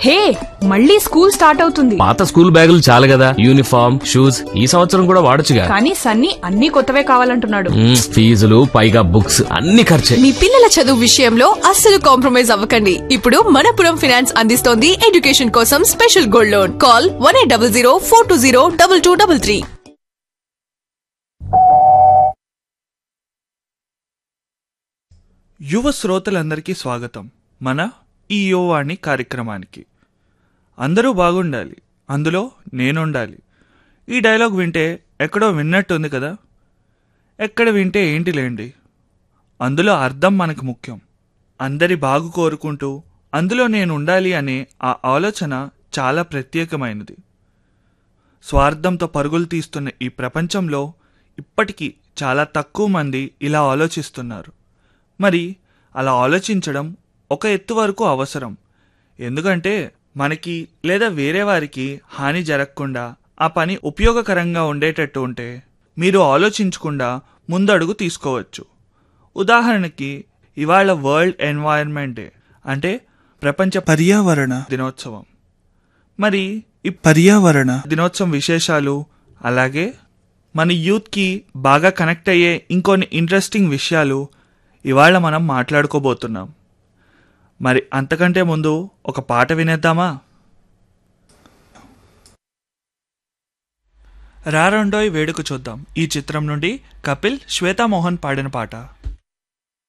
హే మళ్ళీ school start అవుతుంది పాత స్కూల్ బ్యాగులు చాలు కదా యూనిఫామ్ షూస్ ఈ సంవత్సరం కూడా వాడొచ్చుగా కానీ సన్నీ అన్ని కొత్తవే కావాలంటున్నాడు మ్మ్, ఫీజులు పైగా బుక్స్ అన్ని ఖర్చే మీ పిల్లల చదువు విషయంలో అస్సలు కాంప్రమైజ్ అవ్వకండి ఇప్పుడు మనపురం ఫైనాన్స్ అందిస్తోంది ఎడ్యుకేషన్ కోసం special gold loan call one eight double zero four two zero double two double three యువ శ్రోతలందరికీ స్వాగతం మన ఈ యువవాణి కార్యక్రమానికి అందరూ బాగుండాలి అందులో నేనుండాలి ఈ డైలాగ్ వింటే ఎక్కడో విన్నట్టుంది కదా ఎక్కడ వింటే ఏంటి లేండి అందులో అర్థం మనకు ముఖ్యం అందరి బాగు కోరుకుంటూ అందులో నేను ఉండాలి అనే ఆ ఆలోచన చాలా ప్రత్యేకమైనది స్వార్థంతో పరుగులు తీస్తున్న ఈ ప్రపంచంలో ఇప్పటికీ చాలా తక్కువ మంది ఇలా ఆలోచిస్తున్నారు మరి అలా ఆలోచించడం ఒక ఎత్తు వరకు అవసరం ఎందుకంటే మనకి లేదా వేరే వారికి హాని జరగకుండా ఆ పని ఉపయోగకరంగా ఉండేటట్టు ఉంటే మీరు ఆలోచించకుండా ముందడుగు తీసుకోవచ్చు ఉదాహరణకి ఇవాళ వరల్డ్ ఎన్వైరన్మెంట్ డే అంటే ప్రపంచ పర్యావరణ దినోత్సవం మరి ఈ పర్యావరణ దినోత్సవం విశేషాలు అలాగే మన యూత్కి బాగా కనెక్ట్ అయ్యే ఇంకొన్ని ఇంట్రెస్టింగ్ విషయాలు ఇవాళ మనం మాట్లాడుకోబోతున్నాం మరి అంతకంటే ముందు ఒక పాట వినేద్దామా రారండోయ్ వేడుక చూద్దాం ఈ చిత్రం నుండి కపిల్ శ్వేతామోహన్ పాడిన పాట